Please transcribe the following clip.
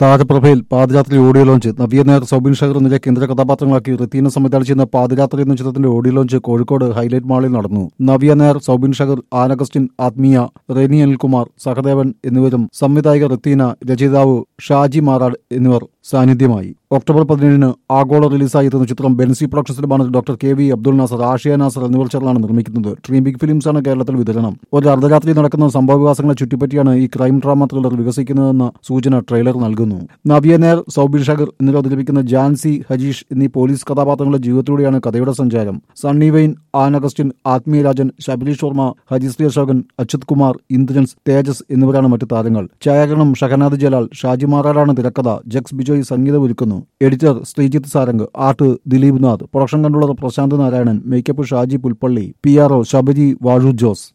താരപ്രഭയിൽ Pathirathri audio launch Navya Nair Soubin Shahir എന്നിവരെ കേന്ദ്ര കഥാപാത്രങ്ങളാക്കി റിത്തീന സംവിധാനം ചെയ്യുന്ന പാതിരാത്രി എന്ന ചിത്രത്തിന്റെ ഓഡിയോ ലോഞ്ച് കോഴിക്കോട് ഹൈലൈറ്റ് മാളിൽ നടന്നു നവ്യ നായർ സൗബിൻ ഷഹർ ആനഗസ്റ്റിൻ ആത്മീയ റെനി അനിൽകുമാർ സഹദേവൻ എന്നിവരും സംവിധായിക റിത്തീന രചയിതാവ് ഷാജി മാറാട് എന്നിവർ സാന്നിധ്യമായി ഒക്ടോബർ പതിനേഴിന് ആഗോള റിലീസായി എത്തുന്ന ചിത്രം ബെൻസി പ്രൊഡക്ഷൻസിന്റെ banner doctor K V Abdul Nasar Ashiya Nasar എന്നിവർ ചേർന്നാണ് നിർമ്മിക്കുന്നത് ഡ്രീം ബിഗ് ഫിലിംസാണ് കേരളത്തിൽ വിതരണം ഒരു അർദ്ധരാത്രി നടക്കുന്ന സംഭവവികാസങ്ങളെ ചുറ്റിപ്പറ്റിയാണ് ഈ ക്രൈം ഡ്രാമ ത്രില്ലർ വികസിക്കുന്നതെന്ന സൂചന ട്രെയിലർ നൽകുന്നു നവ്യ നായർ സൗബിൻ ഷഗർ എന്നിവർ അവതരിപ്പിക്കുന്ന ജാൻസി ഹജീഷ് എന്നീ പോലീസ് കഥാപാത്രങ്ങളുടെ ജീവിതത്തിലൂടെയാണ് കഥയുടെ സഞ്ചാരം Sunny Wayne Ann Augustine Athmeeya Rajan Shabareesh Varma Hajisree Ashokan Achyuth Kumar Indrans Thejas എന്നിവരാണ് മറ്റു താരങ്ങൾ ഛായാഗ്രഹണം ഷഹനാദ് ജലാൽ ഷാജി മാറാടാണ് തിരക്കഥ ജക്സ് ബിജോയ് സംഗീതം ഒരുക്കുന്നു editor Sreejith Sarang art Dileep Nath production controller Prasanth Narayanan makeup Shaji Pulpally P R O Sabari വാഴു ജോസ്